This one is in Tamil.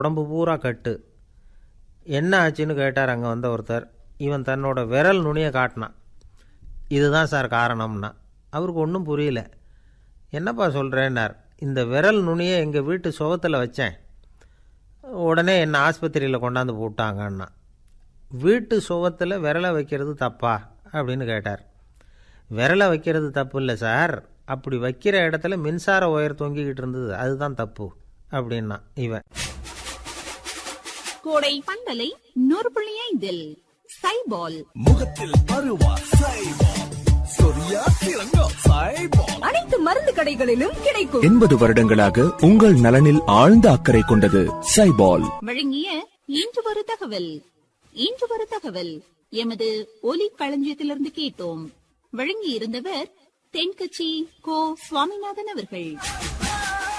உடம்பு பூரா கட்டு என்ன ஆச்சுன்னு கேட்டார் அங்கே வந்த ஒருத்தர் இவன் தன்னோட விரல் நுனியை காட்டினான் இதுதான் சார் காரணம்னா அவருக்கு ஒன்றும் புரியல என்னப்பா சொல்கிறேன்னார் இந்த விரல் நுனியை எங்கள் வீட்டு சுகத்தில் வச்சேன் உடனே என்னை ஆஸ்பத்திரியில் கொண்டாந்து போட்டாங்கன்னா வீட்டு சுகத்தில் விரலை வைக்கிறது தப்பா அப்படின்னு கேட்டார் விரலை வைக்கிறது தப்பு இல்லை சார் அப்படி வைக்கிற இடத்துல மின்சார ஒயர் தொங்கிக்கிட்டு இருந்தது அதுதான் தப்பு அப்படின்னா இவன் கோடை பந்தலை நூறு புள்ளி ஐந்தில் சைபால் முகத்தில் பருவா சைபால் சொரியா சிறங்கோ சைபால் அனைத்து மருந்து கடைகளிலும் கிடைக்கும் எண்பது வருடங்களாக உங்கள் நலனில் ஆழ்ந்த அக்கறை கொண்டது சைபால் வழங்கிய இன்று ஒரு தகவல் இன்று ஒரு தகவல் எமது ஒலி களஞ்சியத்திலிருந்து கேட்டோம் வழங்கி இருந்தவர் தென்கட்சி கோ சுவாமிநாதன் அவர்கள்